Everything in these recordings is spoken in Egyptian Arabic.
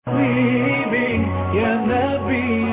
حبيبي يا نبي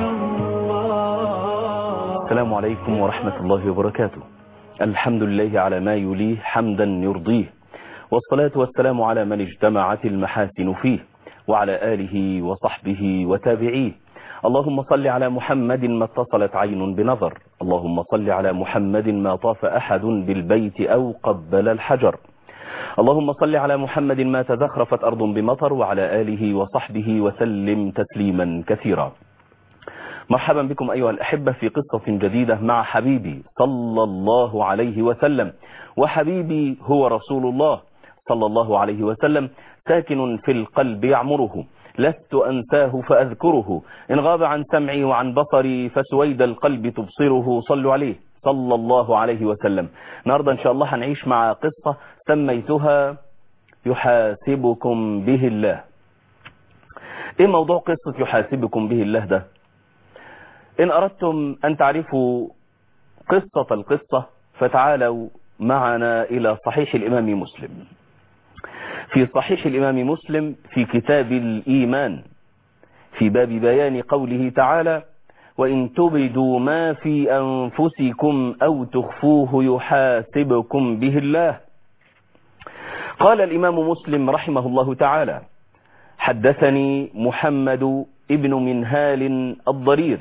الله السلام عليكم ورحمة الله وبركاته الحمد لله على ما يليه حمدا يرضيه والصلاة والسلام على من اجتمعت المحاسن فيه وعلى آله وصحبه وتابعيه اللهم صل على محمد ما اتصلت عين بنظر اللهم صل على محمد ما طاف أحد بالبيت أو قبل الحجر اللهم صل على محمد ما تزخرفت أرض بمطر وعلى آله وصحبه وسلم تسليما كثيرا مرحبا بكم أيها الأحبة في قصة جديدة مع حبيبي صلى الله عليه وسلم وحبيبي هو رسول الله صلى الله عليه وسلم ساكن في القلب يعمره لست أنساه فأذكره إن غاب عن سمعي وعن بصري فسويد القلب تبصره صلوا عليه صلى الله عليه وسلم النهاردة إن شاء الله هنعيش مع قصة سميتها يحاسبكم به الله إيه موضوع قصة يحاسبكم به الله ده إن أردتم أن تعرفوا قصة القصة فتعالوا معنا إلى صحيح الإمام مسلم في صحيح الإمام مسلم في كتاب الإيمان في باب بيان قوله تعالى وإن تبدوا ما في أنفسكم أو تخفوه يحاسبكم به الله قال الإمام مسلم رحمه الله تعالى حدثني محمد ابن منهال الضرير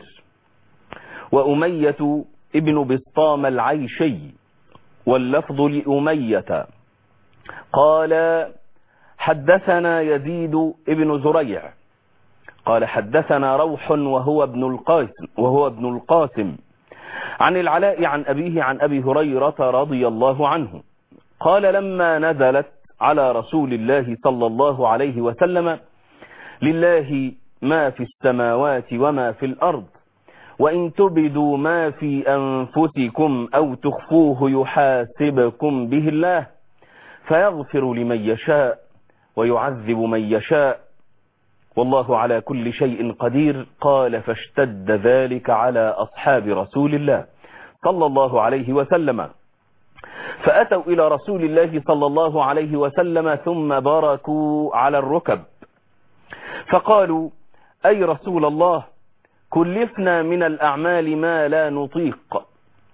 وأمية ابن بسطام العيشي واللفظ لأمية قال حدثنا يزيد ابن زريع قال حدثنا روح وهو ابن القاسم وهو ابن القاسم عن العلاء عن أبيه عن أبي هريرة رضي الله عنه قال لما نزلت على رسول الله صلى الله عليه وسلم لله ما في السماوات وما في الأرض وإن تبدوا ما في أنفسكم أو تخفوه يحاسبكم به الله فيغفر لمن يشاء ويعذب من يشاء والله على كل شيء قدير قال فاشتد ذلك على أصحاب رسول الله صلى الله عليه وسلم فأتوا إلى رسول الله صلى الله عليه وسلم ثم باركوا على الركب فقالوا أي رسول الله كلفنا من الأعمال ما لا نطيق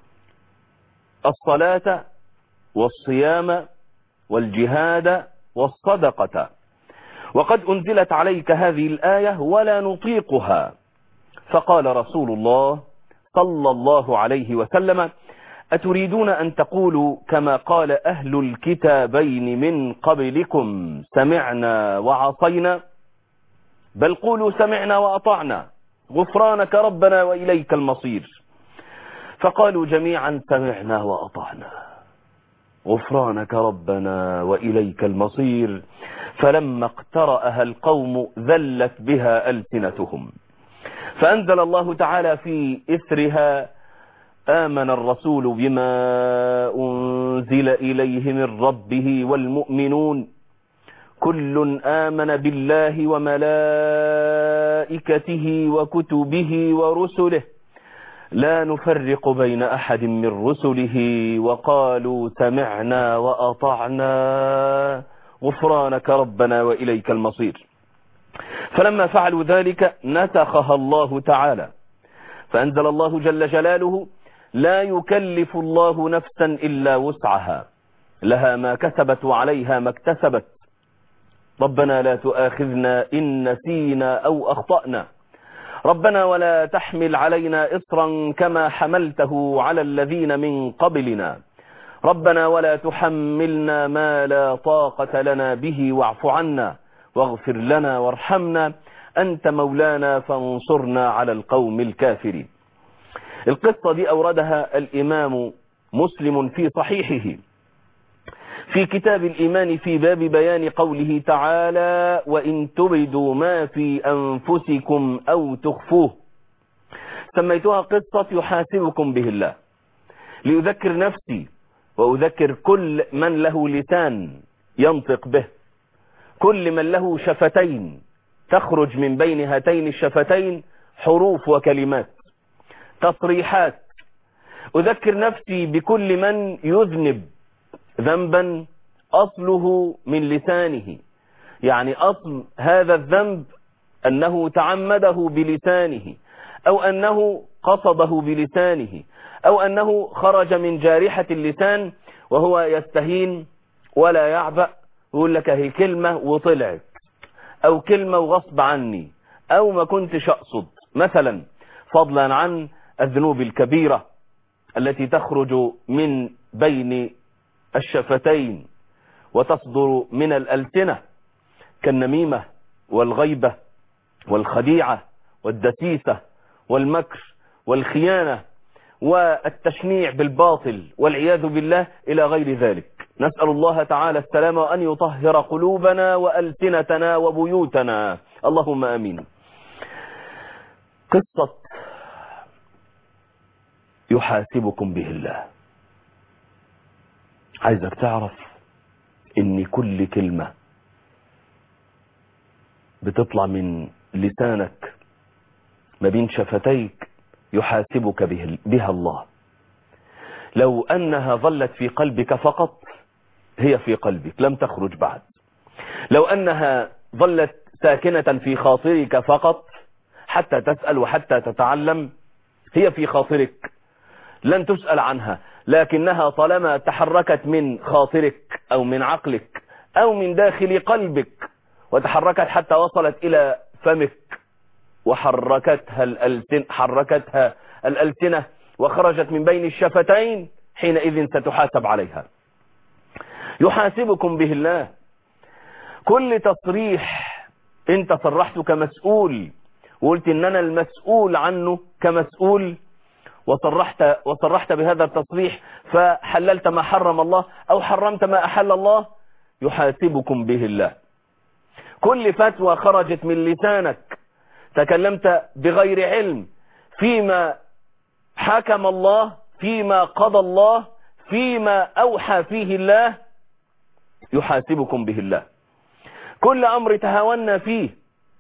الصلاة والصيام والجهاد والصدقة وقد أنزلت عليك هذه الآية ولا نطيقها فقال رسول الله صلى الله عليه وسلم أتريدون أن تقولوا كما قال أهل الكتابين من قبلكم سمعنا وعصينا بل قولوا سمعنا وأطعنا غفرانك ربنا وإليك المصير فقالوا جميعا سمعنا وأطعنا غفرانك ربنا وإليك المصير فلما اقترأها القوم ذلت بها ألسنتهم فأنزل الله تعالى في إثرها آمن الرسول بما أنزل إليه من ربه والمؤمنون كل آمن بالله وملائكته وكتبه ورسله لا نفرق بين أحد من رسله وقالوا سمعنا وأطعنا غفرانك ربنا وإليك المصير فلما فعلوا ذلك نسخها الله تعالى فأنزل الله جل جلاله لا يكلف الله نفسا إلا وسعها لها ما كسبت وعليها ما اكتسبت ربنا لا تؤاخذنا إن نسينا أو أخطأنا ربنا ولا تحمل علينا إصرا كما حملته على الذين من قبلنا ربنا ولا تحملنا ما لا طاقة لنا به واعف عنا واغفر لنا وارحمنا أنت مولانا فانصرنا على القوم الكافرين القصة دي أوردها الإمام مسلم في صحيحه في كتاب الإيمان في باب بيان قوله تعالى وإن تبدوا ما في أنفسكم أو تخفوه سميتها قصة يحاسبكم به الله لأذكر نفسي وأذكر كل من له لسان ينطق به كل من له شفتين تخرج من بين هاتين الشفتين حروف وكلمات تصريحات أذكر نفسي بكل من يذنب ذنبا أصله من لسانه يعني أصل هذا الذنب أنه تعمده بلسانه أو أنه قصده بلسانه أو أنه خرج من جارحة اللسان وهو يستهين ولا يعبأ يقول لك هي كلمة وطلعت أو كلمة وغصب عني أو ما كنتش أقصد مثلا فضلا عن الذنوب الكبيرة التي تخرج من بين الشفتين وتصدر من الألسنة كالنميمة والغيبة والخديعة والدسيسة والمكر والخيانة والتشنيع بالباطل والعياذ بالله إلى غير ذلك نسأل الله تعالى السلام وأن يطهر قلوبنا وألسنتنا وبيوتنا اللهم أمين قصة يحاسبكم به الله عايزك تعرف ان كل كلمة بتطلع من لسانك ما بين شفتيك يحاسبك به بها الله لو أنها ظلت في قلبك فقط هي في قلبك لم تخرج بعد لو أنها ظلت ساكنة في خاطرك فقط حتى تسأل وحتى تتعلم هي في خاطرك لن تسأل عنها لكنها طالما تحركت من خاطرك أو من عقلك أو من داخل قلبك وتحركت حتى وصلت إلى فمك وحركتها الألسن حركتها الألسنة وخرجت من بين الشفتين حينئذ ستحاسب عليها يحاسبكم به الله كل تصريح انت صرحت كمسؤول وقلت ان انا المسؤول عنه كمسؤول وصرحت, وصرحت بهذا التصريح فحللت ما حرم الله او حرمت ما احل الله يحاسبكم به الله كل فتوى خرجت من لسانك تكلمت بغير علم فيما حكم الله فيما قضى الله فيما أوحى فيه الله يحاسبكم به الله كل أمر تهاونا فيه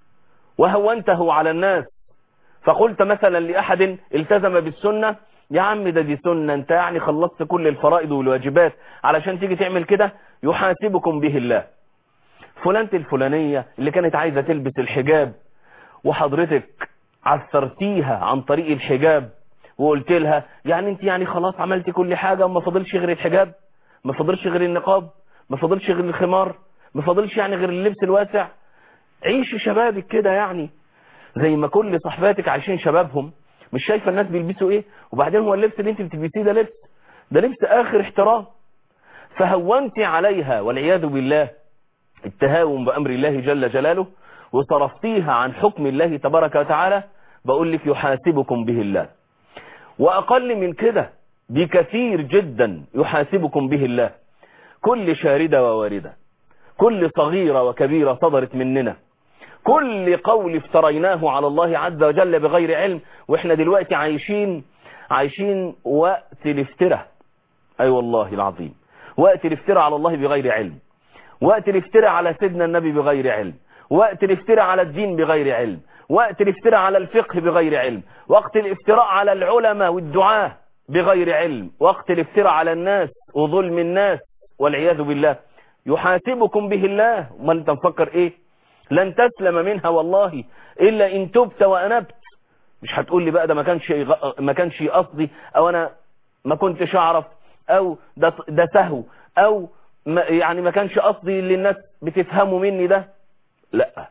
وهونته على الناس فقلت مثلا لأحد التزم بالسنة يا عم ده دي سنة انت يعني خلصت كل الفرائض والواجبات علشان تيجي تعمل كده يحاسبكم به الله فلانة الفلانية اللي كانت عايزة تلبس الحجاب وحضرتك عثرتيها عن طريق الحجاب وقلت لها يعني انت يعني خلاص عملتي كل حاجة وما فضلش غير الحجاب ما فضلش غير النقاب ما فضلش غير الخمار ما فضلش يعني غير اللبس الواسع عيش شبابك كده يعني زي ما كل صحباتك عايشين شبابهم مش شايفه الناس بيلبسوا ايه وبعدين هو اللبس اللي انت بتلبسيه ده لبس ده لبس اخر احترام فهونت عليها والعياذ بالله التهاون بامر الله جل جلاله وصرفتيها عن حكم الله تبارك وتعالى بقول لك يحاسبكم به الله واقل من كده بكثير جدا يحاسبكم به الله كل شاردة وواردة كل صغيرة وكبيرة صدرت مننا كل قول افتريناه على الله عز وجل بغير علم واحنا دلوقتي عايشين عايشين وقت الافتراء اي أيوة والله العظيم وقت الافتراء على الله بغير علم وقت الافتراء على سيدنا النبي بغير علم وقت الافتراء على الدين بغير علم وقت الافتراء على الفقه بغير علم وقت الافتراء على العلماء والدعاة بغير علم وقت الافتراء على الناس وظلم الناس والعياذ بالله يحاسبكم به الله ما انت مفكر ايه لن تسلم منها والله الا ان تبت وانبت مش هتقول لي بقى ده ما كانش ما كانش قصدي او انا ما كنتش اعرف او ده ده سهو او ما يعني ما كانش قصدي اللي الناس بتفهمه مني ده لا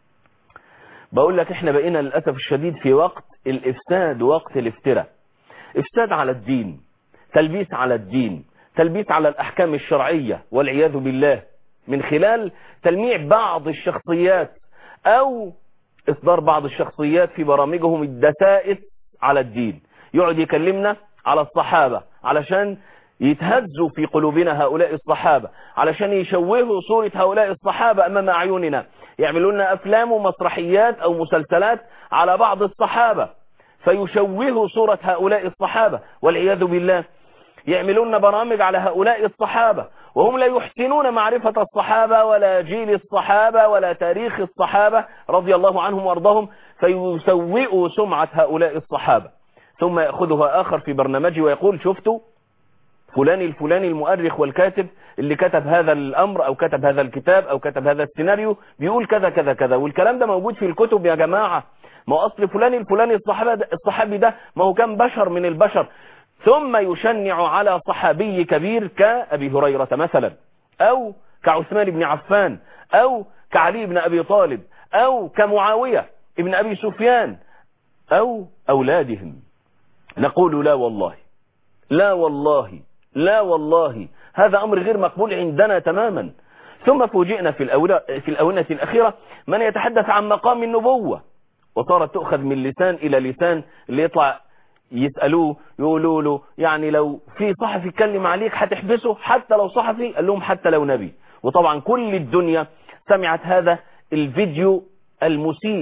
بقول لك احنا بقينا للاسف الشديد في وقت الافساد وقت الافتراء افساد على الدين تلبيس على الدين تلبيس على الاحكام الشرعية والعياذ بالله من خلال تلميع بعض الشخصيات او اصدار بعض الشخصيات في برامجهم الدسائس على الدين يقعد يكلمنا على الصحابة علشان يتهزوا في قلوبنا هؤلاء الصحابة علشان يشوهوا صورة هؤلاء الصحابة امام اعيننا يعملوا لنا افلام ومسرحيات او مسلسلات على بعض الصحابة فيشوهوا صورة هؤلاء الصحابة والعياذ بالله يعملون لنا برامج على هؤلاء الصحابة وهم لا يحسنون معرفة الصحابة ولا جيل الصحابة ولا تاريخ الصحابة رضي الله عنهم وارضاهم فيسوئوا سمعة هؤلاء الصحابة ثم يأخذها آخر في برنامجه ويقول شفتوا فلان الفلاني المؤرخ والكاتب اللي كتب هذا الأمر أو كتب هذا الكتاب أو كتب هذا السيناريو بيقول كذا كذا كذا والكلام ده موجود في الكتب يا جماعة ما هو أصل فلان الفلاني الصحابي ده, الصحابي ده ما هو كان بشر من البشر ثم يشنع على صحابي كبير كأبي هريرة مثلا أو كعثمان بن عفان أو كعلي بن أبي طالب أو كمعاوية ابن أبي سفيان أو أولادهم نقول لا والله لا والله لا والله هذا أمر غير مقبول عندنا تماما ثم فوجئنا في الأونة, في الأونة الأخيرة من يتحدث عن مقام النبوة وصارت تؤخذ من لسان إلى لسان اللي يطلع يسألوه يقولوا له يعني لو في صحفي يتكلم عليك هتحبسه حتى لو صحفي قال لهم حتى لو نبي وطبعا كل الدنيا سمعت هذا الفيديو المسيء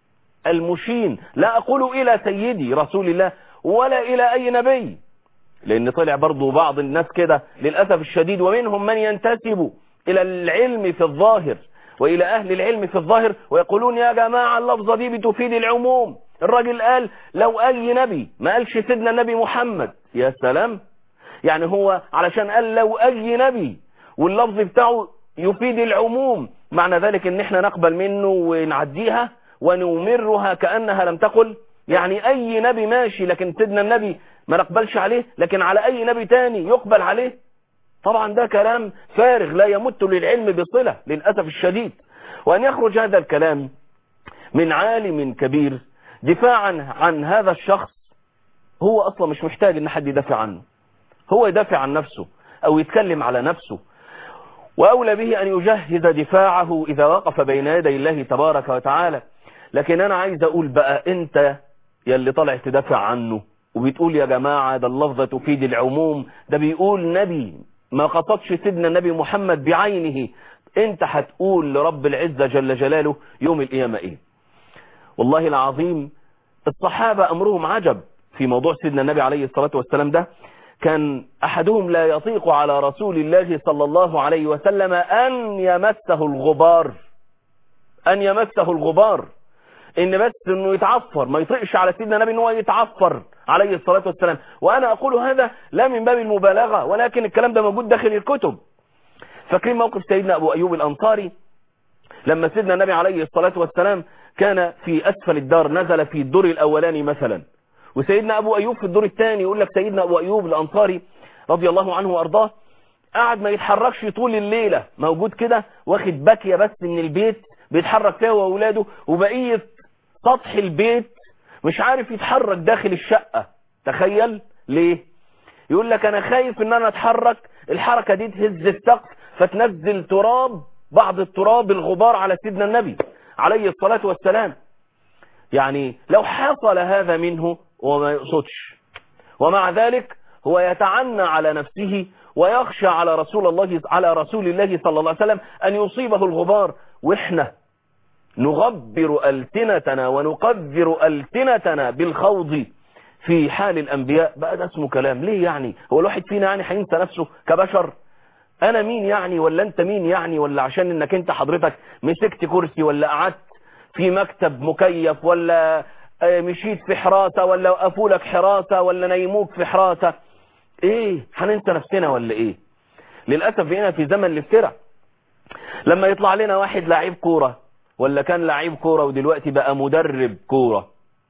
المشين لا أقول إلى سيدي رسول الله ولا إلى أي نبي لأن طلع برضو بعض الناس كده للأسف الشديد ومنهم من ينتسب إلى العلم في الظاهر وإلى أهل العلم في الظاهر ويقولون يا جماعة اللفظة دي بتفيد العموم الراجل قال لو أي نبي ما قالش سيدنا النبي محمد يا سلام يعني هو علشان قال لو أي نبي واللفظ بتاعه يفيد العموم معنى ذلك ان احنا نقبل منه ونعديها ونمرها كأنها لم تقل يعني اي نبي ماشي لكن سيدنا النبي ما نقبلش عليه لكن على اي نبي تاني يقبل عليه طبعا ده كلام فارغ لا يمت للعلم بصلة للأسف الشديد وأن يخرج هذا الكلام من عالم كبير دفاعا عن هذا الشخص هو أصلا مش محتاج ان حد يدافع عنه هو يدافع عن نفسه أو يتكلم على نفسه وأولى به أن يجهز دفاعه إذا وقف بين يدي الله تبارك وتعالى لكن أنا عايز أقول بقى أنت يلي طالع تدافع عنه وبتقول يا جماعة ده اللفظة تفيد العموم ده بيقول نبي ما قصدش سيدنا النبي محمد بعينه انت هتقول لرب العزة جل جلاله يوم القيامة ايه والله العظيم الصحابة امرهم عجب في موضوع سيدنا النبي عليه الصلاة والسلام ده كان احدهم لا يطيق على رسول الله صلى الله عليه وسلم ان يمسه الغبار ان يمسه الغبار ان بس انه يتعفر ما يطيقش على سيدنا النبي ان هو يتعفر عليه الصلاة والسلام وانا اقول هذا لا من باب المبالغة ولكن الكلام ده موجود داخل الكتب فاكرين موقف سيدنا ابو ايوب الانصاري لما سيدنا النبي عليه الصلاة والسلام كان في اسفل الدار نزل في الدور الاولاني مثلا وسيدنا ابو ايوب في الدور الثاني يقول لك سيدنا ابو ايوب الانصاري رضي الله عنه وارضاه قعد ما يتحركش طول الليلة موجود كده واخد باكية بس من البيت بيتحرك فيها واولاده وبقية سطح البيت مش عارف يتحرك داخل الشقة تخيل ليه يقول لك انا خايف ان انا اتحرك الحركة دي تهز السقف فتنزل تراب بعض التراب الغبار على سيدنا النبي عليه الصلاة والسلام يعني لو حصل هذا منه وما يقصدش ومع ذلك هو يتعنى على نفسه ويخشى على رسول الله على رسول الله صلى الله عليه وسلم أن يصيبه الغبار وإحنا نغبر ألسنتنا ونقذر ألسنتنا بالخوض في حال الأنبياء بقى ده اسمه كلام ليه يعني هو الواحد فينا يعني هينسى نفسه كبشر أنا مين يعني ولا أنت مين يعني ولا عشان إنك أنت حضرتك مسكت كرسي ولا قعدت في مكتب مكيف ولا مشيت في حراسة ولا وقفوا لك حراسة ولا نيموك في حراسة ايه هننسى نفسنا ولا ايه للأسف هنا في زمن الافتراء لما يطلع لنا واحد لعيب كورة ولا كان لعيب كورة ودلوقتي بقى مدرب كورة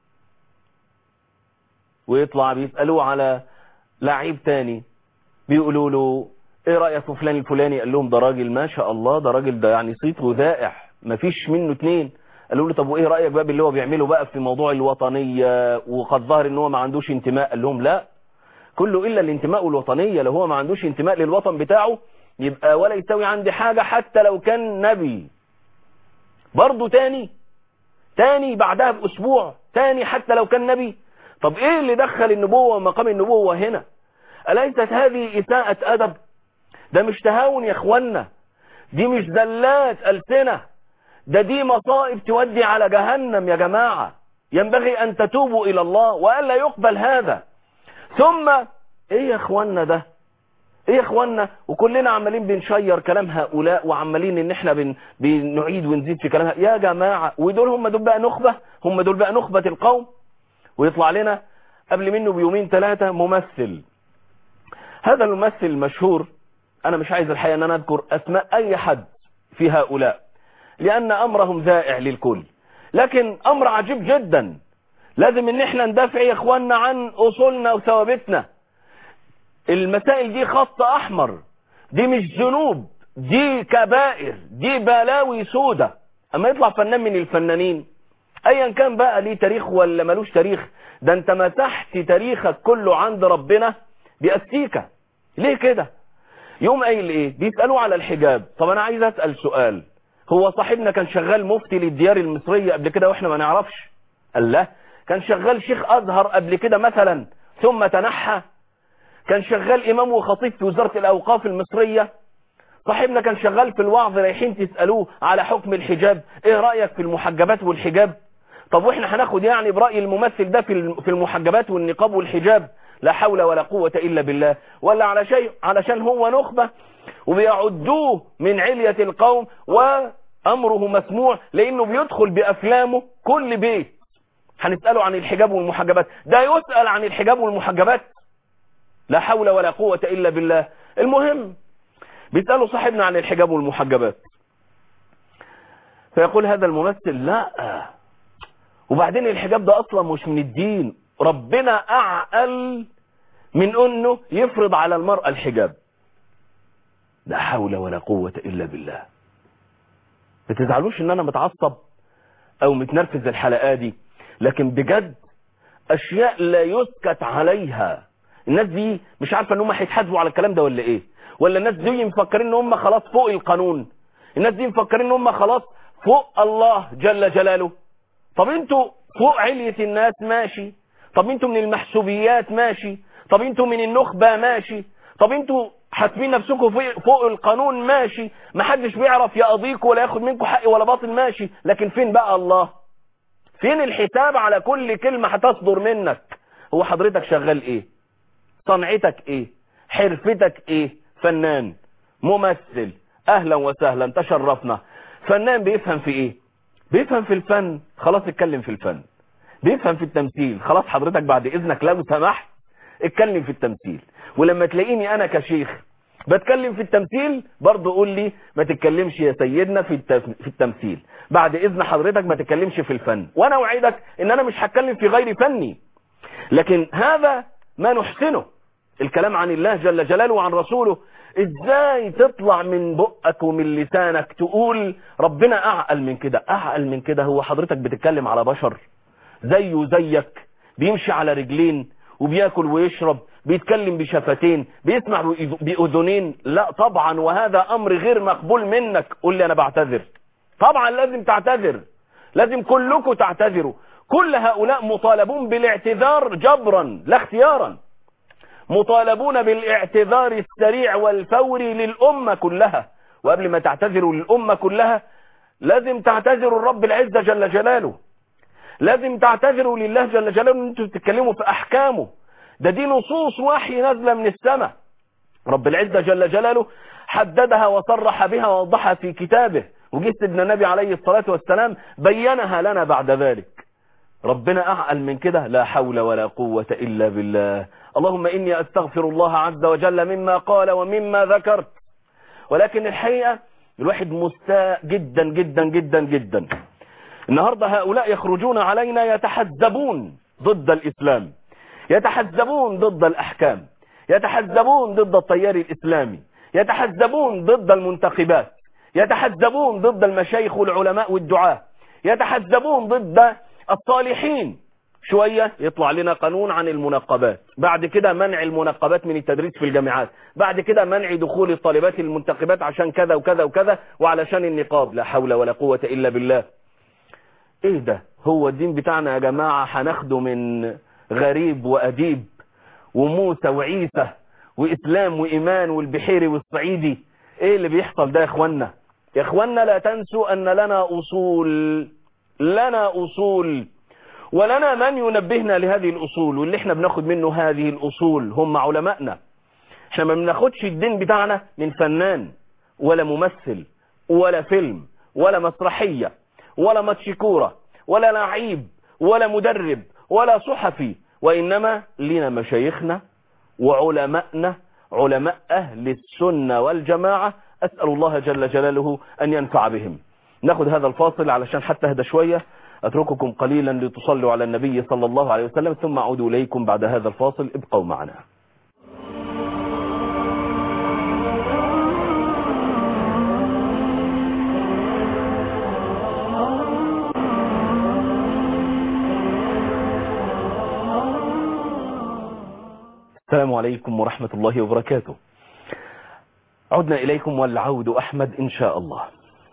ويطلع بيسألوه على لعيب تاني بيقولوا له ايه رأيك في فلان الفلاني قال لهم ده راجل ما شاء الله ده راجل ده يعني صيته ذائع مفيش منه اتنين قالوا له طب وايه رأيك بقى باللي هو بيعمله بقى في موضوع الوطنية وقد ظهر ان هو ما عندوش انتماء قال لهم لا كله الا الانتماء والوطنية لو هو ما عندوش انتماء للوطن بتاعه يبقى ولا يساوي عندي حاجة حتى لو كان نبي برضه تاني تاني بعدها باسبوع تاني حتى لو كان نبي طب ايه اللي دخل النبوة ومقام النبوة هنا أليست هذه إساءة أدب ده مش تهاون يا اخوانا دي مش زلات ألسنة ده دي مصائب تودي على جهنم يا جماعة ينبغي أن تتوبوا إلى الله وألا يقبل هذا ثم ايه يا اخوانا ده ايه يا اخوانا وكلنا عمالين بنشير كلام هؤلاء وعمالين ان احنا بن... بنعيد ونزيد في كلامها يا جماعة ودول هم دول بقى نخبة هم دول بقى نخبة القوم ويطلع لنا قبل منه بيومين ثلاثة ممثل هذا الممثل المشهور انا مش عايز الحقيقة ان انا اذكر اسماء اي حد في هؤلاء لان امرهم ذائع للكل لكن امر عجيب جدا لازم ان احنا ندافع يا اخواننا عن اصولنا وثوابتنا المسائل دي خط احمر دي مش ذنوب دي كبائر دي بلاوي سودة اما يطلع فنان من الفنانين ايا كان بقى ليه تاريخ ولا ملوش تاريخ ده انت مسحت تاريخك كله عند ربنا باستيكة ليه كده يوم قايل ايه بيسألوا على الحجاب طب انا عايز اسأل سؤال هو صاحبنا كان شغال مفتي للديار المصرية قبل كده واحنا ما نعرفش قال لا كان شغال شيخ ازهر قبل كده مثلا ثم تنحى كان شغال امام وخطيب في وزارة الاوقاف المصرية صاحبنا كان شغال في الوعظ رايحين تسألوه على حكم الحجاب ايه رأيك في المحجبات والحجاب طب واحنا هناخد يعني برأي الممثل ده في في المحجبات والنقاب والحجاب لا حول ولا قوة الا بالله ولا على شيء علشان هو نخبة وبيعدوه من علية القوم وامره مسموع لانه بيدخل بافلامه كل بيت هنسأله عن الحجاب والمحجبات ده يسأل عن الحجاب والمحجبات لا حول ولا قوة الا بالله المهم بيسألوا صاحبنا عن الحجاب والمحجبات فيقول هذا الممثل لا وبعدين الحجاب ده اصلا مش من الدين ربنا اعقل من انه يفرض على المرأة الحجاب لا حول ولا قوة الا بالله بتزعلوش ان انا متعصب او متنرفز الحلقة دي لكن بجد اشياء لا يسكت عليها الناس دي مش عارفة ان هم هيتحاسبوا على الكلام ده ولا ايه ولا الناس دي مفكرين ان هم خلاص فوق القانون الناس دي مفكرين ان هم خلاص فوق الله جل جلاله طب انتوا فوق علية الناس ماشي طب انتوا من المحسوبيات ماشي طب انتوا من النخبة ماشي طب انتوا حاسبين نفسكم فوق القانون ماشي محدش بيعرف يقضيكم ولا ياخد منكم حق ولا باطل ماشي لكن فين بقى الله فين الحساب على كل كلمة هتصدر منك هو حضرتك شغال ايه صنعتك ايه حرفتك ايه فنان ممثل اهلا وسهلا تشرفنا فنان بيفهم في ايه بيفهم في الفن خلاص اتكلم في الفن بيفهم في التمثيل خلاص حضرتك بعد اذنك لو سمحت اتكلم في التمثيل ولما تلاقيني انا كشيخ بتكلم في التمثيل برضه قول لي ما تتكلمش يا سيدنا في في التمثيل بعد اذن حضرتك ما تتكلمش في الفن وانا اوعدك ان انا مش هتكلم في غير فني لكن هذا ما نحسنه الكلام عن الله جل جلاله وعن رسوله ازاي تطلع من بقك ومن لسانك تقول ربنا اعقل من كده اعقل من كده هو حضرتك بتتكلم على بشر زيه زيك بيمشي على رجلين وبياكل ويشرب بيتكلم بشفتين بيسمع بأذنين لا طبعا وهذا امر غير مقبول منك قول لي انا بعتذر طبعا لازم تعتذر لازم كلكم تعتذروا كل هؤلاء مطالبون بالاعتذار جبرا لا اختيارا مطالبون بالاعتذار السريع والفوري للأمة كلها وقبل ما تعتذروا للأمة كلها لازم تعتذروا الرب العزة جل جلاله لازم تعتذروا لله جل جلاله ان انتوا تتكلموا في احكامه ده دي نصوص وحي نازله من السماء رب العزة جل جلاله حددها وصرح بها ووضحها في كتابه وجه سيدنا النبي عليه الصلاة والسلام بينها لنا بعد ذلك ربنا أعقل من كده لا حول ولا قوة إلا بالله اللهم إني أستغفر الله عز وجل مما قال ومما ذكرت ولكن الحقيقة الواحد مستاء جدا جدا جدا جدا النهاردة هؤلاء يخرجون علينا يتحزبون ضد الإسلام يتحزبون ضد الأحكام يتحزبون ضد التيار الإسلامي يتحزبون ضد المنتخبات يتحزبون ضد المشايخ والعلماء والدعاة يتحزبون ضد الصالحين شوية يطلع لنا قانون عن المنقبات بعد كده منع المنقبات من التدريس في الجامعات بعد كده منع دخول الطالبات المنتقبات عشان كذا وكذا وكذا وعلشان النقاب لا حول ولا قوة إلا بالله ايه ده هو الدين بتاعنا يا جماعة هناخده من غريب وأديب وموسى وعيسى وإسلام وإيمان والبحيري والصعيدي ايه اللي بيحصل ده يا اخوانا يا اخوانا لا تنسوا ان لنا اصول لنا اصول ولنا من ينبهنا لهذه الاصول واللي احنا بناخد منه هذه الاصول هم علمائنا احنا ما بناخدش الدين بتاعنا من فنان ولا ممثل ولا فيلم ولا مسرحية ولا ماتش كوره ولا لعيب ولا مدرب ولا صحفي وإنما لنا مشايخنا وعلمائنا علماء أهل السنة والجماعة أسأل الله جل جلاله أن ينفع بهم ناخد هذا الفاصل علشان حتى هدى شوية أترككم قليلا لتصلوا على النبي صلى الله عليه وسلم ثم أعود إليكم بعد هذا الفاصل ابقوا معنا السلام عليكم ورحمة الله وبركاته عدنا إليكم والعود أحمد إن شاء الله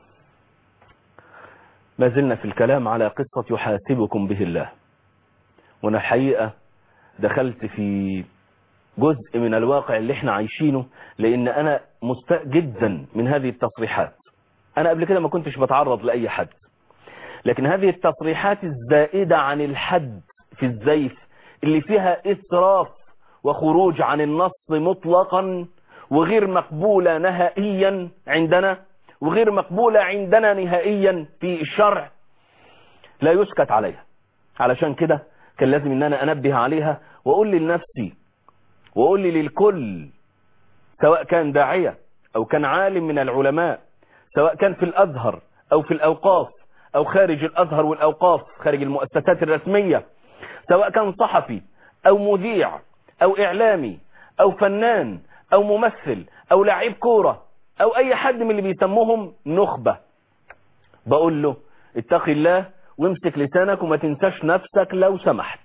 ما زلنا في الكلام على قصة يحاسبكم به الله وانا الحقيقة دخلت في جزء من الواقع اللي احنا عايشينه لان انا مستاء جدا من هذه التصريحات انا قبل كده ما كنتش بتعرض لأي حد لكن هذه التصريحات الزائدة عن الحد في الزيف اللي فيها إسراف وخروج عن النص مطلقا وغير مقبولة نهائيا عندنا وغير مقبولة عندنا نهائيا في الشرع لا يسكت عليها علشان كده كان لازم ان انا انبه عليها واقول لنفسي واقول لي للكل سواء كان داعية او كان عالم من العلماء سواء كان في الازهر او في الاوقاف او خارج الازهر والاوقاف خارج المؤسسات الرسمية سواء كان صحفي او مذيع او اعلامي او فنان او ممثل او لعيب كورة او اي حد من اللي بيسموهم نخبة بقول له اتقي الله وامسك لسانك وما تنساش نفسك لو سمحت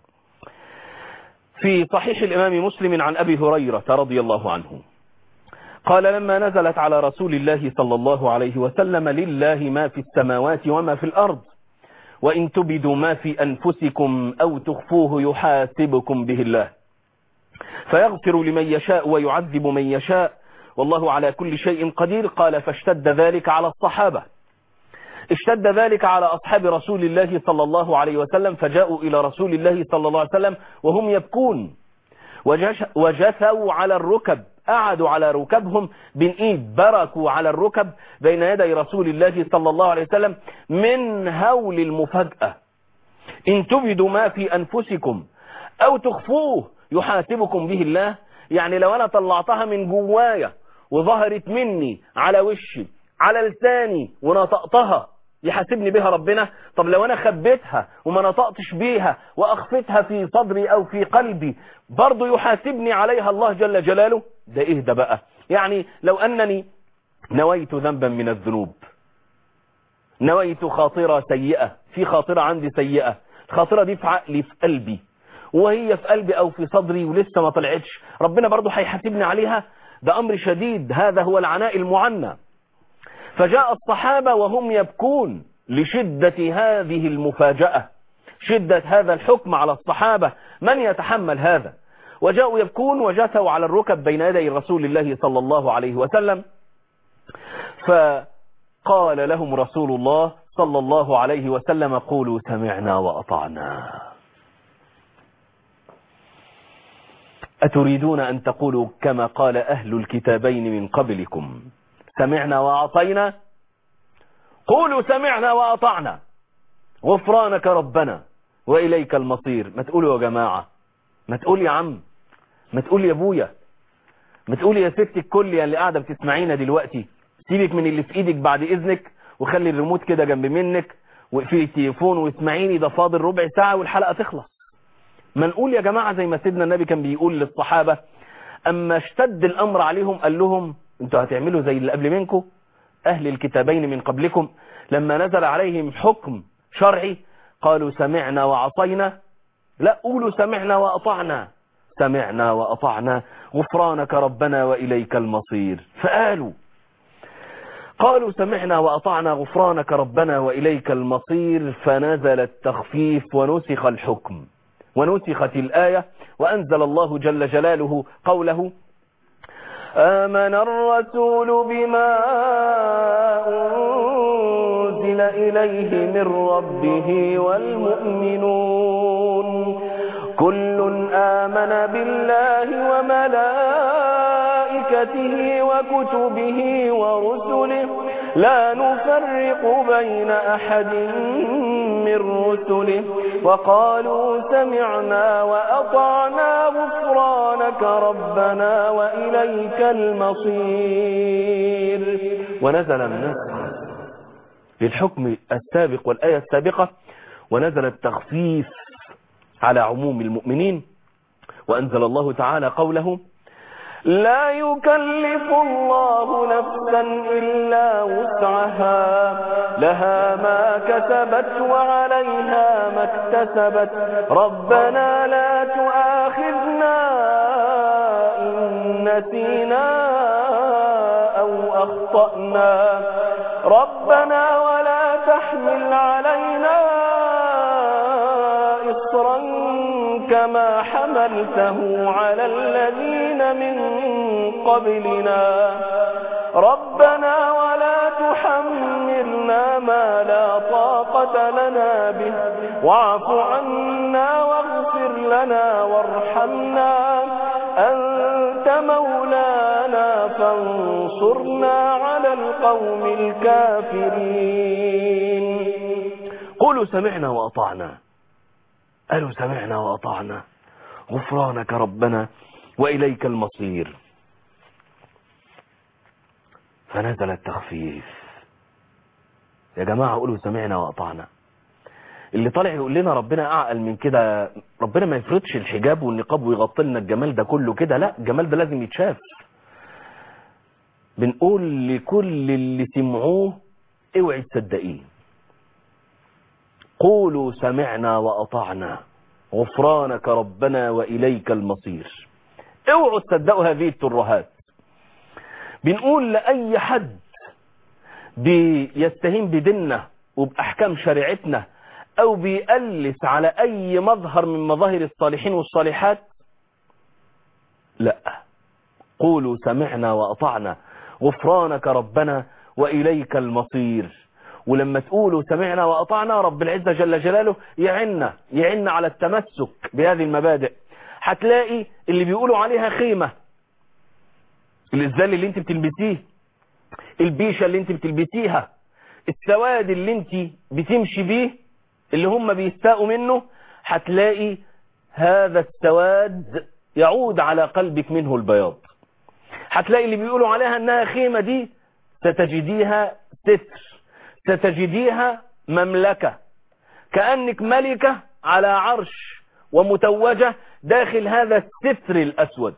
في صحيح الامام مسلم عن ابي هريرة رضي الله عنه قال لما نزلت على رسول الله صلى الله عليه وسلم لله ما في السماوات وما في الارض وان تبدوا ما في انفسكم او تخفوه يحاسبكم به الله فيغفر لمن يشاء ويعذب من يشاء والله على كل شيء قدير قال فاشتد ذلك على الصحابة اشتد ذلك على أصحاب رسول الله صلى الله عليه وسلم فجاءوا إلى رسول الله صلى الله عليه وسلم وهم يبكون وجثوا على الركب قعدوا على ركبهم بين ايد بركوا على الركب بين يدي رسول الله صلى الله عليه وسلم من هول المفاجأة ان تبدوا ما في أنفسكم أو تخفوه يحاسبكم به الله يعني لو أنا طلعتها من جوايا وظهرت مني على وشي على لساني ونطقتها يحاسبني بها ربنا طب لو انا خبيتها وما نطقتش بيها واخفتها في صدري او في قلبي برضو يحاسبني عليها الله جل جلاله ده ايه ده بقى يعني لو انني نويت ذنبا من الذنوب نويت خاطرة سيئة في خاطرة عندي سيئة الخاطرة دي في عقلي في قلبي وهي في قلبي او في صدري ولسه ما طلعتش ربنا برضو هيحاسبني عليها ده امر شديد هذا هو العناء المعنى فجاء الصحابة وهم يبكون لشدة هذه المفاجأة شدة هذا الحكم على الصحابة من يتحمل هذا وجاءوا يبكون وجثوا على الركب بين يدي رسول الله صلى الله عليه وسلم فقال لهم رسول الله صلى الله عليه وسلم قولوا سمعنا وأطعنا أتريدون أن تقولوا كما قال أهل الكتابين من قبلكم سمعنا وأعطينا قولوا سمعنا وأطعنا غفرانك ربنا وإليك المصير ما تقولوا يا جماعة ما تقول يا عم ما تقول يا ابويا ما تقول يا ست الكل يا اللي قاعدة بتسمعينا دلوقتي سيبك من اللي في ايدك بعد اذنك وخلي الريموت كده جنب منك وفي التليفون واسمعيني ده فاضل ربع ساعة والحلقة تخلص ما نقول يا جماعة زي ما سيدنا النبي كان بيقول للصحابة اما اشتد الامر عليهم قال لهم انتوا هتعملوا زي اللي قبل منكم اهل الكتابين من قبلكم لما نزل عليهم حكم شرعي قالوا سمعنا وعصينا لا قولوا سمعنا وأطعنا سمعنا وأطعنا غفرانك ربنا وإليك المصير فقالوا قالوا سمعنا وأطعنا غفرانك ربنا وإليك المصير فنزل التخفيف ونسخ الحكم ونسخت الآية وأنزل الله جل جلاله قوله آمن الرسول بما أنزل إليه من ربه والمؤمنون كل آمن بالله وملائكته وكتبه ورسله لا نفرق بين أحد من رسله وقالوا سمعنا وأطعنا غفرانك ربنا وإليك المصير ونزل النسخ للحكم السابق والآية السابقة ونزل التخفيف على عموم المؤمنين وأنزل الله تعالى قوله لا يكلف الله نفسا إلا وسعها لها ما كسبت وعليها ما اكتسبت ربنا لا تؤاخذنا إن نسينا أو أخطأنا ربنا ولا تحمل علينا إصرا كما حملته على الذين من قبلنا ربنا ولا تحملنا ما لا طاقة لنا به واعف عنا واغفر لنا وارحمنا أنت مولانا فانصرنا على القوم الكافرين قولوا سمعنا وأطعنا قالوا سمعنا وأطعنا غفرانك ربنا وإليك المصير فنزل التخفيف يا جماعة قولوا سمعنا وأطعنا اللي طالع يقول لنا ربنا أعقل من كده ربنا ما يفرضش الحجاب والنقاب ويغطي لنا الجمال ده كله كده لا الجمال ده لازم يتشاف بنقول لكل اللي سمعوه اوعي تصدقيه قولوا سمعنا وأطعنا غفرانك ربنا وإليك المصير اوعوا تصدقوا هذه الترهات بنقول لأي حد بيستهين بديننا وبأحكام شريعتنا أو بيقلس على أي مظهر من مظاهر الصالحين والصالحات لا قولوا سمعنا وأطعنا غفرانك ربنا وإليك المصير ولما تقولوا سمعنا وأطعنا رب العزة جل جلاله يعنا يعنا على التمسك بهذه المبادئ هتلاقي اللي بيقولوا عليها خيمة الإزال اللي انت بتلبسيه البيشة اللي انت بتلبسيها السواد اللي انت بتمشي بيه اللي هم بيستاءوا منه هتلاقي هذا السواد يعود على قلبك منه البياض هتلاقي اللي بيقولوا عليها انها خيمة دي ستجديها ستر ستجديها مملكة كأنك ملكة على عرش ومتوجة داخل هذا الستر الأسود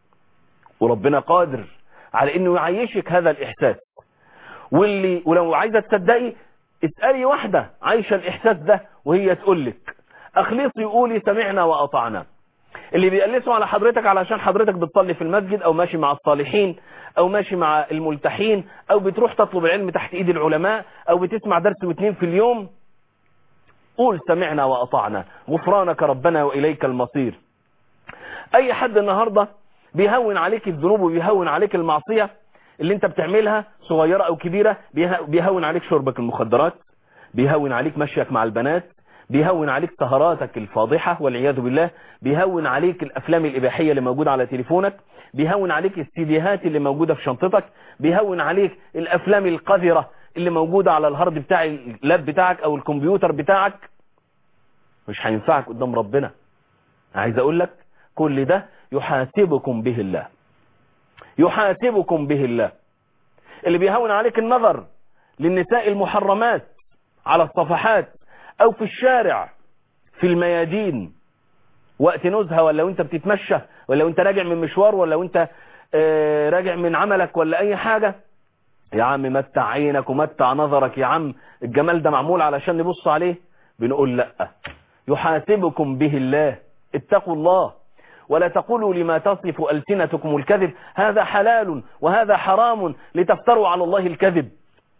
وربنا قادر على انه يعيشك هذا الاحساس واللي ولو عايزة تصدقي اسألي واحدة عايشة الاحساس ده وهي تقول لك اخلصي قولي سمعنا واطعنا اللي بيقلسوا على حضرتك علشان حضرتك بتصلي في المسجد او ماشي مع الصالحين او ماشي مع الملتحين او بتروح تطلب العلم تحت ايد العلماء او بتسمع درس واثنين في اليوم قول سمعنا واطعنا غفرانك ربنا واليك المصير اي حد النهاردة بيهون عليك الذنوب وبيهون عليك المعصية اللي انت بتعملها صغيرة او كبيرة بيهون عليك شربك المخدرات بيهون عليك مشيك مع البنات بيهون عليك سهراتك الفاضحة والعياذ بالله بيهون عليك الافلام الاباحية اللي موجودة على تليفونك بيهون عليك السيديهات اللي موجودة في شنطتك بيهون عليك الافلام القذرة اللي موجودة على الهارد بتاع اللاب بتاعك او الكمبيوتر بتاعك مش هينفعك قدام ربنا عايز اقول لك كل ده يحاسبكم به الله يحاسبكم به الله اللي بيهون عليك النظر للنساء المحرمات على الصفحات او في الشارع في الميادين وقت نزهة ولا وانت بتتمشى ولا وانت راجع من مشوار ولا وانت اه راجع من عملك ولا اي حاجة يا عم متع عينك ومتع نظرك يا عم الجمال ده معمول علشان نبص عليه بنقول لا يحاسبكم به الله اتقوا الله ولا تقولوا لما تصف ألسنتكم الكذب هذا حلال وهذا حرام لتفتروا على الله الكذب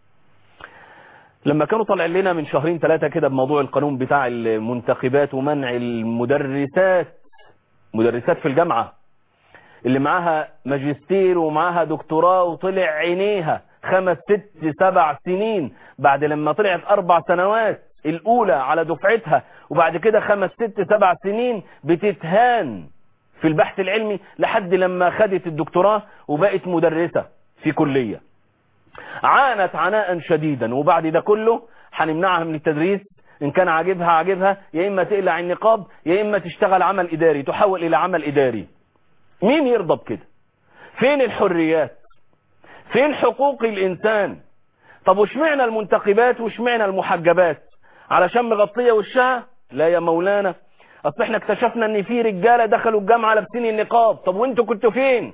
لما كانوا طالعين لنا من شهرين ثلاثة كده بموضوع القانون بتاع المنتخبات ومنع المدرسات مدرسات في الجامعة اللي معاها ماجستير ومعاها دكتوراه وطلع عينيها خمس ست سبع سنين بعد لما طلعت أربع سنوات الأولى على دفعتها وبعد كده خمس ست سبع سنين بتتهان في البحث العلمي لحد لما خدت الدكتوراه وبقت مدرسة في كلية عانت عناء شديدا وبعد ده كله هنمنعها من التدريس ان كان عاجبها عاجبها يا اما تقلع النقاب يا اما تشتغل عمل اداري تحول الى عمل اداري مين يرضى بكده فين الحريات فين حقوق الانسان طب وشمعنا المنتقبات وشمعنا المحجبات علشان مغطية وشها لا يا مولانا اصل احنا اكتشفنا ان في رجالة دخلوا الجامعة لابسين النقاب طب وانتوا كنتوا فين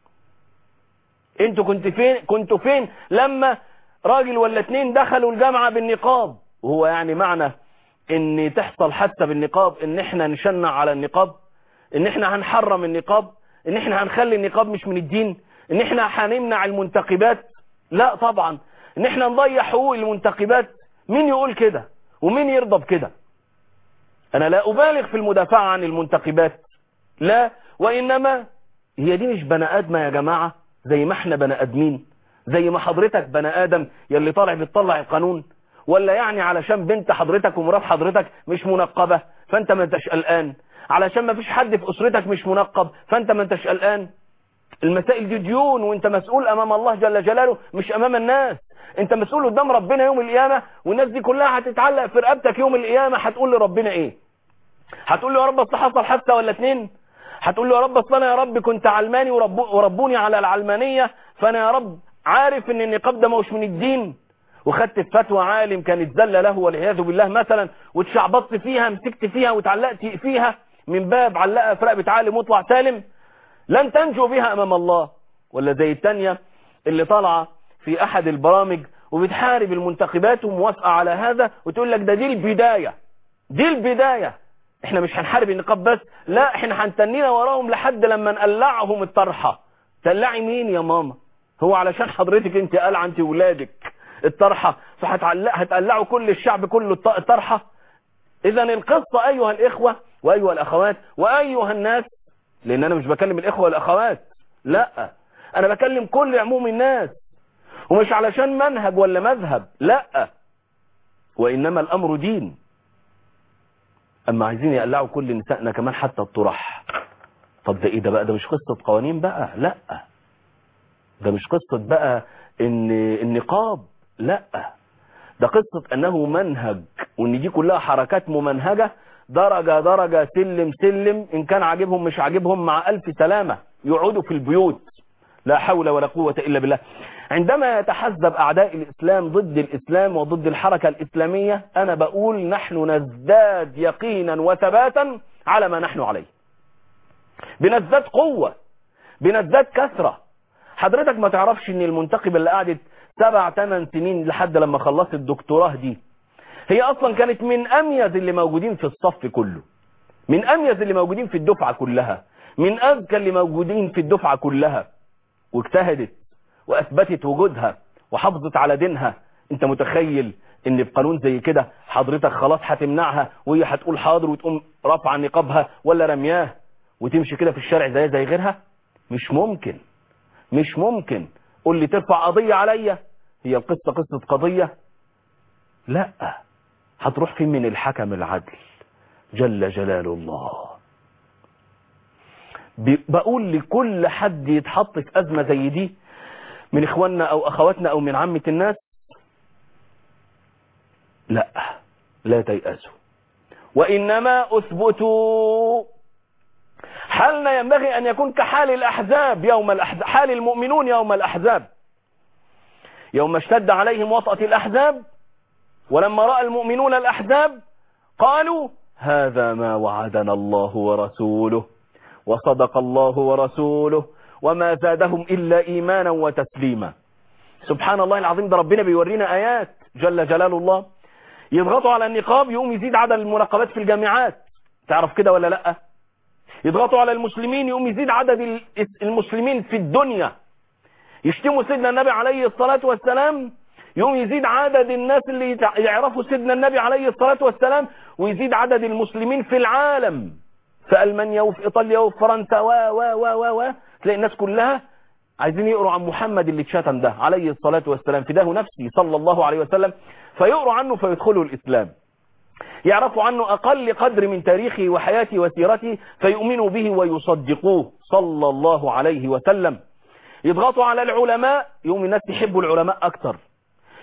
انتوا كنت فين كنتوا فين لما راجل ولا اتنين دخلوا الجامعة بالنقاب وهو يعني معنى ان تحصل حادثة بالنقاب ان احنا نشنع على النقاب ان احنا هنحرم النقاب ان احنا هنخلي النقاب مش من الدين ان احنا هنمنع المنتقبات لا طبعا ان احنا نضيع حقوق المنتقبات مين يقول كده ومين يرضى بكده انا لا ابالغ في المدافعة عن المنتقبات لا وانما هي دي مش بني ادمة يا جماعة زي ما احنا بني ادمين زي ما حضرتك بني ادم يلي طالع بتطلع القانون ولا يعني علشان بنت حضرتك ومرات حضرتك مش منقبة فانت ما انتش قلقان علشان ما فيش حد في اسرتك مش منقب فانت ما انتش قلقان المسائل دي ديون وانت مسؤول امام الله جل جلاله مش امام الناس انت مسؤول قدام ربنا يوم القيامة والناس دي كلها هتتعلق في رقبتك يوم القيامة هتقول لربنا ايه هتقول له يا رب اصل حصل حادثه ولا اتنين هتقول له يا رب اصل انا يا رب كنت علماني ورب وربوني على العلمانية فانا يا رب عارف ان النقاب ده مش من الدين وخدت في فتوى عالم كانت زلة له والعياذ بالله مثلا واتشعبطت فيها مسكت فيها وتعلقت فيها من باب علقها في رقبة عالم واطلع سالم لن تنجو بها امام الله ولا زي التانية اللي طالعة في احد البرامج وبتحارب المنتخبات وموافقة على هذا وتقول لك ده دي البداية دي البداية احنا مش هنحارب النقاب بس لا احنا هنتنينا وراهم لحد لما نقلعهم الطرحة تقلعي مين يا ماما هو علشان حضرتك انت قلع انت ولادك الطرحة فهتقلعوا كل الشعب كله الطرحة اذا القصة ايها الاخوة وايها الاخوات وايها الناس لان انا مش بكلم الاخوة والاخوات لا انا بكلم كل عموم الناس ومش علشان منهج ولا مذهب لا وانما الامر دين اما عايزين يقلعوا كل نسائنا كمان حتى الطرح طب ده ايه ده بقى ده مش قصة قوانين بقى لا ده مش قصة بقى ان النقاب لا ده قصة انه منهج وان دي كلها حركات ممنهجة درجة درجة سلم سلم ان كان عاجبهم مش عاجبهم مع الف سلامة يقعدوا في البيوت لا حول ولا قوة الا بالله عندما يتحزب اعداء الاسلام ضد الاسلام وضد الحركة الاسلامية انا بقول نحن نزداد يقينا وثباتا على ما نحن عليه بنزداد قوة بنزداد كثرة حضرتك ما تعرفش ان المنتقبة اللي قعدت سبع ثمان سنين لحد لما خلصت الدكتوراه دي هي اصلا كانت من اميز اللي موجودين في الصف كله من اميز اللي موجودين في الدفعة كلها من اذكى اللي موجودين في الدفعة كلها واجتهدت واثبتت وجودها وحافظت على دينها انت متخيل ان بقانون زي كده حضرتك خلاص هتمنعها وهي هتقول حاضر وتقوم رافعه نقابها ولا رمياه وتمشي كده في الشارع زي زي غيرها مش ممكن مش ممكن قول لي ترفع قضية عليا هي القصة قصة قضية لا هتروح فين من الحكم العدل جل جلال الله بقول لكل حد يتحط في أزمة زي دي من إخواننا أو أخواتنا أو من عامة الناس لا لا تيأسوا وإنما أثبتوا حالنا ينبغي أن يكون كحال الأحزاب يوم الأحزاب حال المؤمنون يوم الأحزاب يوم اشتد عليهم وطأة الأحزاب ولما رأى المؤمنون الأحزاب قالوا هذا ما وعدنا الله ورسوله وصدق الله ورسوله وما زادهم إلا إيمانا وتسليما سبحان الله العظيم ده ربنا بيورينا آيات جل جلال الله يضغطوا على النقاب يقوم يزيد عدد المناقبات في الجامعات تعرف كده ولا لأ يضغطوا على المسلمين يقوم يزيد عدد المسلمين في الدنيا يشتموا سيدنا النبي عليه الصلاة والسلام يقوم يزيد عدد الناس اللي يعرفوا سيدنا النبي عليه الصلاة والسلام ويزيد عدد المسلمين في العالم في ألمانيا وفي إيطاليا وفي فرنسا و و و و و تلاقي الناس كلها عايزين يقروا عن محمد اللي اتشتم ده عليه الصلاة والسلام فداه نفسي صلى الله عليه وسلم فيقروا عنه فيدخلوا الإسلام يعرفوا عنه أقل قدر من تاريخه وحياته وسيرته فيؤمنوا به ويصدقوه صلى الله عليه وسلم يضغطوا على العلماء يوم الناس يحبوا العلماء أكتر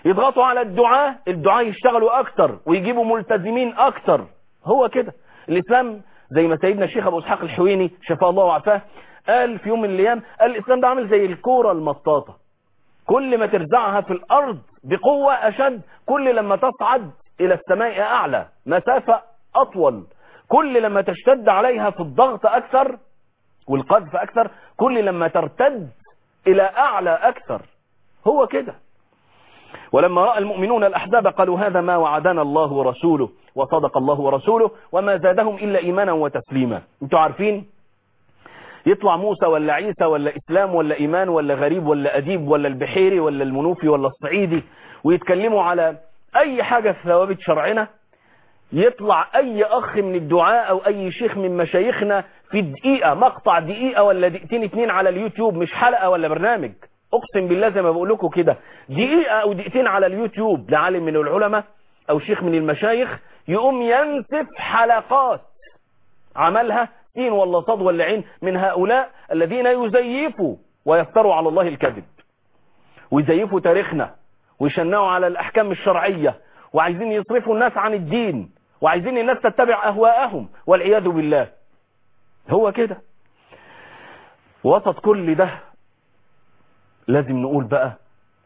يضغطوا على الدعاة الدعاة يشتغلوا اكتر ويجيبوا ملتزمين اكتر هو كده الاسلام زي ما سيدنا الشيخ ابو اسحاق الحويني شفاه الله وعافاه قال في يوم من الايام قال الاسلام ده عامل زي الكوره المطاطه كل ما ترزعها في الارض بقوه اشد كل لما تصعد الى السماء اعلى مسافه اطول كل لما تشتد عليها في الضغط اكثر والقذف اكثر كل لما ترتد الى اعلى اكثر هو كده ولما رأى المؤمنون الأحزاب قالوا هذا ما وعدنا الله ورسوله وصدق الله ورسوله وما زادهم إلا إيمانا وتسليما انتوا عارفين يطلع موسى ولا عيسى ولا إسلام ولا إيمان ولا غريب ولا أديب ولا البحيري ولا المنوفي ولا الصعيدي ويتكلموا على أي حاجة في ثوابت شرعنا يطلع أي أخ من الدعاء أو أي شيخ من مشايخنا في دقيقة مقطع دقيقة ولا دقيقتين اتنين على اليوتيوب مش حلقة ولا برنامج اقسم بالله زي ما بقول لكم كده دقيقة او دقيقتين على اليوتيوب لعالم من العلماء او شيخ من المشايخ يقوم ينسف حلقات عملها سين ولا صاد ولا عين من هؤلاء الذين يزيفوا ويفتروا على الله الكذب ويزيفوا تاريخنا ويشنعوا على الاحكام الشرعية وعايزين يصرفوا الناس عن الدين وعايزين الناس تتبع اهواءهم والعياذ بالله هو كده وسط كل ده لازم نقول بقى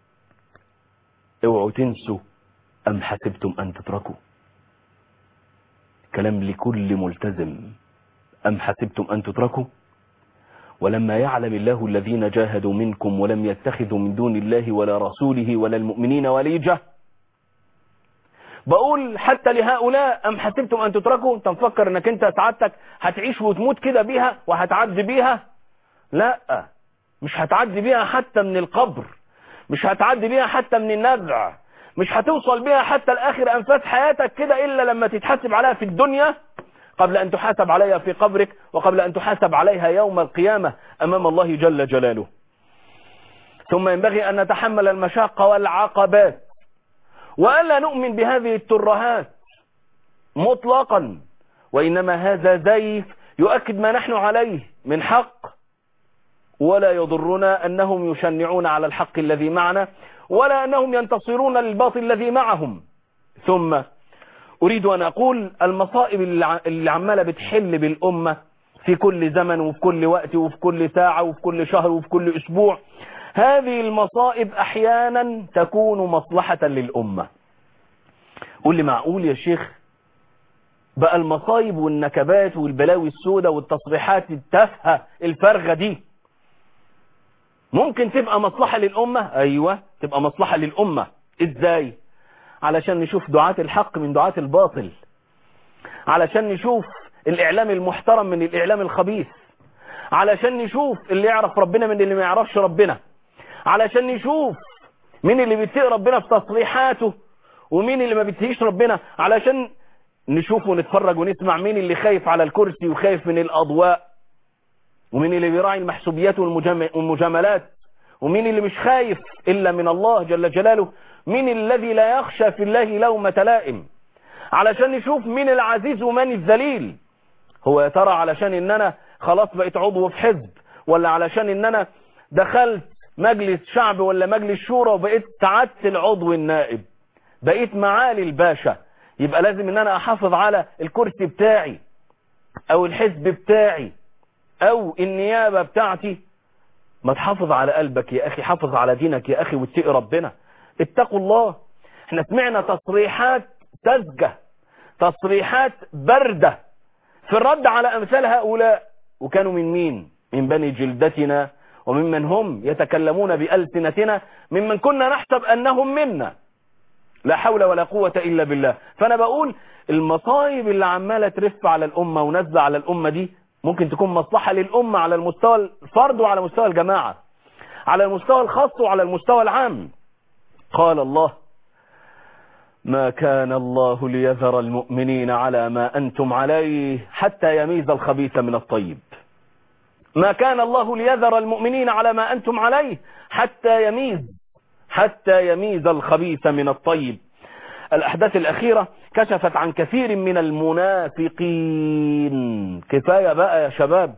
اوعوا تنسوا ام حسبتم ان تتركوا كلام لكل ملتزم ام حسبتم ان تتركوا ولما يعلم الله الذين جاهدوا منكم ولم يتخذوا من دون الله ولا رسوله ولا المؤمنين وليجة بقول حتى لهؤلاء ام حسبتم ان تتركوا انت مفكر انك انت سعادتك هتعيش وتموت كده بيها وهتعدي بيها لا مش هتعدي بيها حتى من القبر مش هتعدي بيها حتى من النزع مش هتوصل بيها حتى لآخر أنفاس حياتك كده إلا لما تتحاسب عليها في الدنيا قبل أن تحاسب عليها في قبرك وقبل أن تحاسب عليها يوم القيامة أمام الله جل جلاله ثم ينبغي أن نتحمل المشاق والعقبات وألا نؤمن بهذه الترهات مطلقا وإنما هذا زيف يؤكد ما نحن عليه من حق ولا يضرنا أنهم يشنعون على الحق الذي معنا ولا أنهم ينتصرون للباطل الذي معهم ثم أريد أن أقول المصائب اللي عمالة بتحل بالأمة في كل زمن وفي كل وقت وفي كل ساعة وفي كل شهر وفي كل أسبوع هذه المصائب أحيانا تكون مصلحة للأمة قول لي معقول يا شيخ بقى المصايب والنكبات والبلاوي السوداء والتصريحات التافهة الفارغة دي ممكن تبقى مصلحة للأمة أيوة تبقى مصلحة للأمة إزاي علشان نشوف دعاة الحق من دعاة الباطل علشان نشوف الإعلام المحترم من الإعلام الخبيث علشان نشوف اللي يعرف ربنا من اللي ما يعرفش ربنا علشان نشوف مين اللي بيتقي ربنا في تصريحاته ومين اللي ما بيتقيش ربنا علشان نشوف ونتفرج ونسمع مين اللي خايف على الكرسي وخايف من الأضواء ومين اللي بيراعي المحسوبيات والمجاملات ومين اللي مش خايف إلا من الله جل جلاله مين الذي لا يخشى في الله لومة لائم علشان نشوف مين العزيز ومن الذليل هو يا ترى علشان ان انا خلاص بقيت عضو في حزب ولا علشان ان انا دخلت مجلس شعب ولا مجلس شورى وبقيت سعادة العضو النائب بقيت معالي الباشا يبقى لازم ان انا احافظ على الكرسي بتاعي او الحزب بتاعي او النيابة بتاعتي ما تحافظ على قلبك يا اخي حافظ على دينك يا اخي واتقي ربنا اتقوا الله احنا سمعنا تصريحات ساذجة تصريحات باردة في الرد على امثال هؤلاء وكانوا من مين من بني جلدتنا وممن هم يتكلمون بألسنتنا ممن كنا نحسب انهم منا لا حول ولا قوة الا بالله فانا بقول المصايب اللي عمالة ترف على الامة ونزع على الامة دي ممكن تكون مصلحة للأمة على المستوى الفرد وعلى مستوى الجماعة على المستوى الخاص وعلى المستوى العام قال الله ما كان الله ليذر المؤمنين على ما أنتم عليه حتى يميز الخبيث من الطيب ما كان الله ليذر المؤمنين على ما أنتم عليه حتى يميز حتى يميز الخبيث من الطيب الأحداث الأخيرة كشفت عن كثير من المنافقين كفاية بقى يا شباب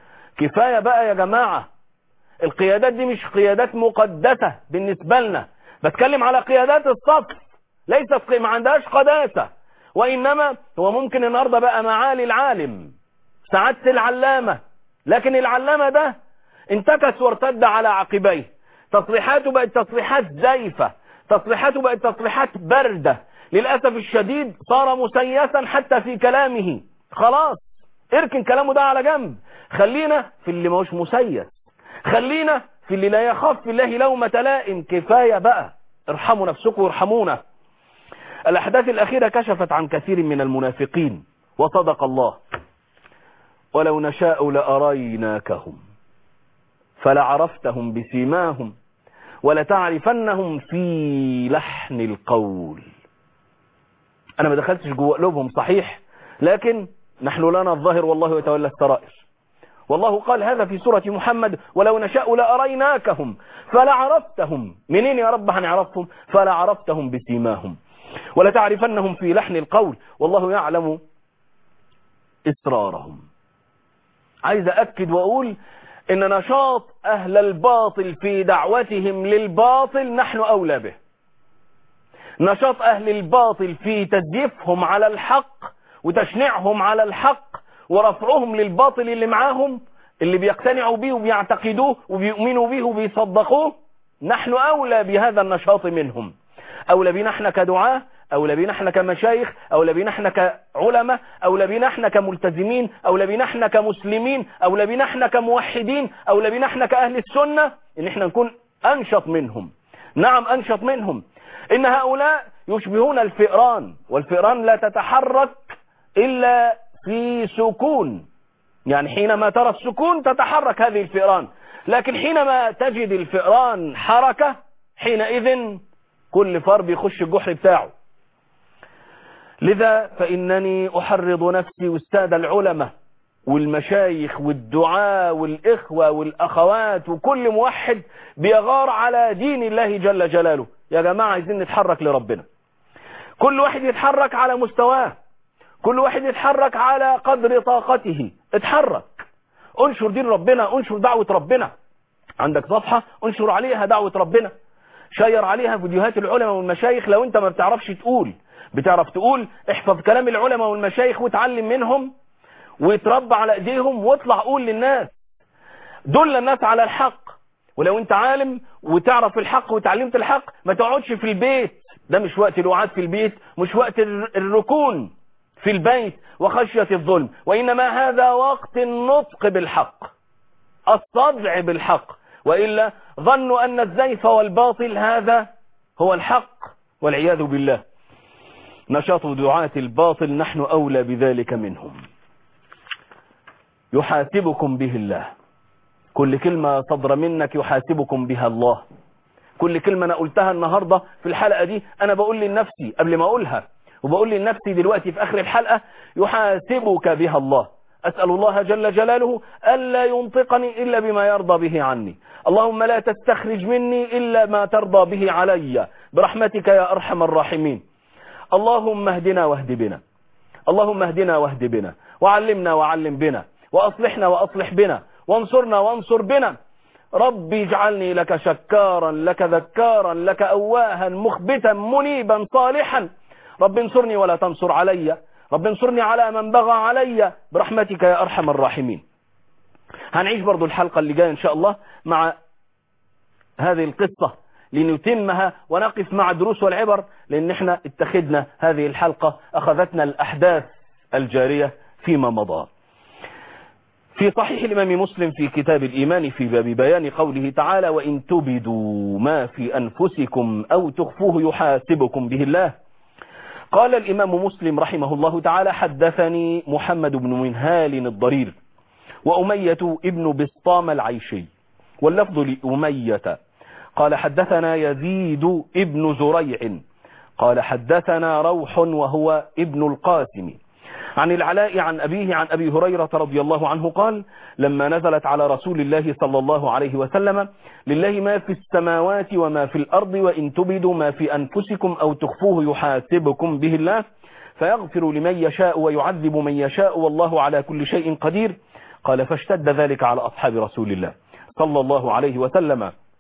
كفاية بقى يا جماعة القيادات دي مش قيادات مقدسة بالنسبة لنا بتكلم على قيادات الصف ليست ما عندهاش قداسة وإنما هو ممكن النهاردة بقى معالي العالم سعادة العلامة لكن العلامة ده انتكس وارتد على عقبيه تصريحاته بقت تصريحات زيفة تصريحاته بقت تصريحات باردة للأسف الشديد صار مسيسا حتى في كلامه خلاص اركن كلامه ده على جنب خلينا في اللي ماهوش مسيس خلينا في اللي لا يخاف في الله لومة لائم كفاية بقى ارحموا نفسكم وارحمونا الأحداث الأخيرة كشفت عن كثير من المنافقين وصدق الله ولو نشاء لأريناكهم فلعرفتهم بسيماهم ولتعرفنهم في لحن القول أنا ما دخلتش جوه قلوبهم صحيح لكن نحن لنا الظاهر والله يتولى السرائر والله قال هذا في سورة محمد ولو نشاء لأريناكهم فلعرفتهم منين يا رب هنعرفهم فلعرفتهم بسيماهم ولتعرفنهم في لحن القول والله يعلم إسرارهم عايز أكد وأقول إن نشاط أهل الباطل في دعوتهم للباطل نحن أولى به نشاط أهل الباطل في تزييفهم على الحق وتشنيعهم على الحق ورفعهم للباطل اللي معاهم اللي بيقتنعوا به وبيعتقدوه وبيؤمنوا به وبيصدقوه نحن أولى بهذا النشاط منهم أولى بنا احنا كدعاة أولى بنا احنا كمشايخ أولى بنا احنا كعلماء أولى بنا احنا كملتزمين أولى بنا احنا كمسلمين أولى بنا احنا كموحدين أولى بنا احنا كأهل السنة إن احنا نكون أنشط منهم نعم أنشط منهم إن هؤلاء يشبهون الفئران والفئران لا تتحرك إلا في سكون يعني حينما ترى السكون تتحرك هذه الفئران لكن حينما تجد الفئران حركة حينئذ كل فار بيخش الجحر بتاعه لذا فإنني أحرض نفسي واستاد العلماء والمشايخ والدعاء والإخوة والأخوات وكل موحد بيغار على دين الله جل جلاله يا جماعة عايزين نتحرك لربنا كل واحد يتحرك على مستواه كل واحد يتحرك على قدر طاقته اتحرك انشر دين ربنا انشر دعوة ربنا عندك صفحة انشر عليها دعوة ربنا شير عليها فيديوهات العلماء والمشايخ لو انت ما بتعرفش تقول بتعرف تقول احفظ كلام العلماء والمشايخ وتعلم منهم ويتربى على ايديهم واطلع قول للناس دل الناس على الحق ولو انت عالم وتعرف الحق وتعلمت الحق ما تقعدش في البيت ده مش وقت الوعاد في البيت مش وقت الركون في البيت وخشية الظلم وإنما هذا وقت النطق بالحق الصدع بالحق وإلا ظنوا أن الزيف والباطل هذا هو الحق والعياذ بالله نشاط دعاة الباطل نحن أولى بذلك منهم يحاسبكم به الله كل كلمة صدر منك يحاسبكم بها الله كل كلمة أنا قلتها النهاردة في الحلقة دي أنا بقول لنفسي قبل ما أقولها وبقول لنفسي دلوقتي في آخر الحلقة يحاسبك بها الله أسأل الله جل جلاله ألا ينطقني إلا بما يرضى به عني اللهم لا تستخرج مني إلا ما ترضى به علي برحمتك يا أرحم الراحمين اللهم اهدنا واهد بنا اللهم اهدنا واهد بنا وعلمنا وعلم بنا وأصلحنا وأصلح بنا وانصرنا وانصر بنا ربي اجعلني لك شكارا لك ذكارا لك أواها مخبتا منيبا صالحا رب انصرني ولا تنصر علي رب انصرني على من بغى علي برحمتك يا أرحم الراحمين هنعيش برضو الحلقة اللي جاية إن شاء الله مع هذه القصة لنتمها ونقف مع الدروس والعبر لأن احنا اتخذنا هذه الحلقة أخذتنا الأحداث الجارية فيما مضى في صحيح الإمام مسلم في كتاب الإيمان في باب بيان قوله تعالى وإن تبدوا ما في أنفسكم أو تخفوه يحاسبكم به الله قال الإمام مسلم رحمه الله تعالى حدثني محمد بن منهال الضرير وأمية ابن بسطام العيشي واللفظ لأمية قال حدثنا يزيد ابن زريع قال حدثنا روح وهو ابن القاسم عن العلاء عن أبيه عن أبي هريرة رضي الله عنه قال لما نزلت على رسول الله صلى الله عليه وسلم لله ما في السماوات وما في الأرض وإن تبدوا ما في أنفسكم أو تخفوه يحاسبكم به الله فيغفر لمن يشاء ويعذب من يشاء والله على كل شيء قدير قال فاشتد ذلك على أصحاب رسول الله صلى الله عليه وسلم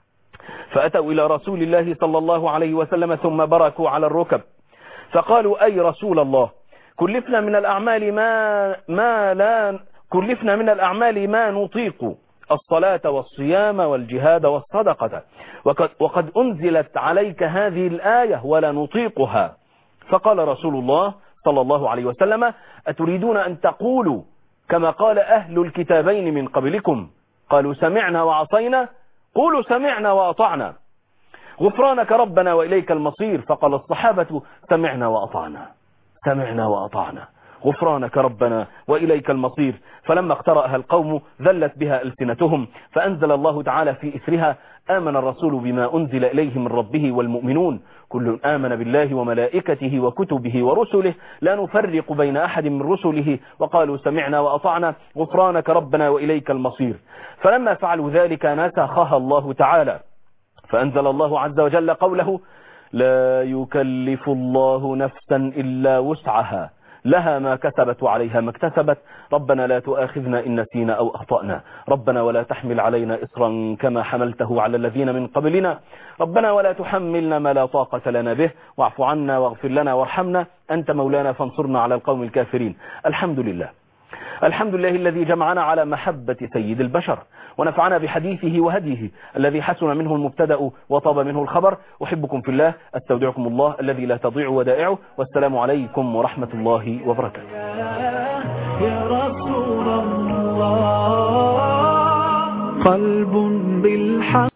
فأتوا إلى رسول الله صلى الله عليه وسلم ثم بركوا على الركب فقالوا أي رسول الله كلفنا من الأعمال ما, ما لا كلفنا من الأعمال ما نطيق الصلاة والصيام والجهاد والصدقة وقد, وقد أنزلت عليك هذه الآية ولا نطيقها فقال رسول الله صلى الله عليه وسلم أتريدون أن تقولوا كما قال أهل الكتابين من قبلكم قالوا سمعنا وعصينا قولوا سمعنا وأطعنا غفرانك ربنا وإليك المصير فقال الصحابة سمعنا وأطعنا سمعنا وأطعنا غفرانك ربنا وإليك المصير فلما اقترأها القوم ذلت بها ألسنتهم فأنزل الله تعالى في إثرها آمن الرسول بما أنزل إليه من ربه والمؤمنون كل آمن بالله وملائكته وكتبه ورسله لا نفرق بين أحد من رسله وقالوا سمعنا وأطعنا غفرانك ربنا وإليك المصير فلما فعلوا ذلك نسخها الله تعالى فأنزل الله عز وجل قوله لا يكلف الله نفسا إلا وسعها لها ما كسبت وعليها ما اكتسبت ربنا لا تؤاخذنا إن نسينا أو أخطأنا ربنا ولا تحمل علينا إصرا كما حملته على الذين من قبلنا ربنا ولا تحملنا ما لا طاقة لنا به واعف عنا واغفر لنا وارحمنا أنت مولانا فانصرنا على القوم الكافرين الحمد لله الحمد لله الذي جمعنا على محبة سيد البشر ونفعنا بحديثه وهديه الذي حسن منه المبتدأ وطاب منه الخبر أحبكم في الله استودعكم الله الذي لا تضيع ودائعه والسلام عليكم ورحمة الله وبركاته يا رسول الله قلب بالحق